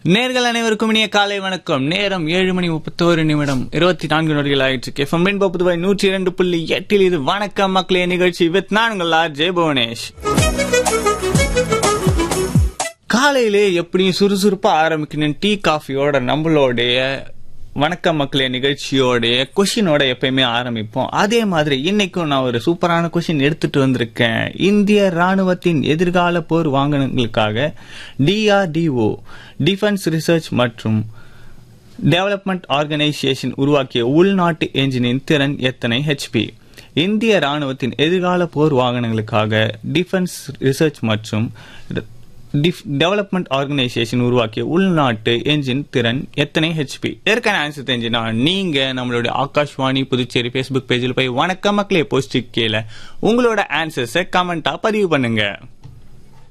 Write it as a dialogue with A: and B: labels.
A: நேர்கள் அனைவருக்கும் இனிய காலை வணக்கம் நேரம் ஏழு மணி முப்பத்தோரு நிமிடம் இருபத்தி நான்கு நொடிகள் ஆயிடுச்சு எஃப்எம் ரெண்டு புதுவாய் நூற்றி இரண்டு புள்ளி எட்டில் இது வணக்கம் மக்களே நிகழ்ச்சி வித் நான் உங்கள் ஆர் ஜெய புவனேஷ் காலையிலே எப்படியும் சுறுசுறுப்பா ஆரம்பிக்கணும் டீ காஃபியோட நம்மளோடைய வணக்கம் மக்களே நிகழ்ச்சியோடைய கொஷினோட எப்பயுமே ஆரம்பிப்போம் அதே மாதிரி இன்னைக்கும் நான் ஒரு சூப்பரான கொஷின் எடுத்துட்டு வந்திருக்கேன் இந்திய ராணுவத்தின் எதிர்கால போர் வாகனங்களுக்காக டிஆர்டிஓ டிஃபென்ஸ் ரிசர்ச் மற்றும் டெவலப்மெண்ட் ஆர்கனைசேஷன் உருவாக்கிய உள்நாட்டு என்ஜினின் திறன் எத்தனை ஹெச்பி இந்திய ராணுவத்தின் எதிர்கால போர் வாகனங்களுக்காக டிஃபென்ஸ் ரிசர்ச் மற்றும் டெவலப்மெண்ட் ஆர்கனைசேஷன் உருவாக்கிய உள்நாட்டு என்ஜின் திறன் எத்தனை ஹெச்பி ஏற்கனவே ஆன்சர் தெரிஞ்சுனா நீங்க நம்மளுடைய ஆகாஷ்வாணி புதுச்சேரி ஃபேஸ்புக் பேஜில் போய் வணக்கம் மக்களே போஸ்ட் கீழே உங்களோட ஆன்சர்ஸை கமெண்டா பதிவு பண்ணுங்க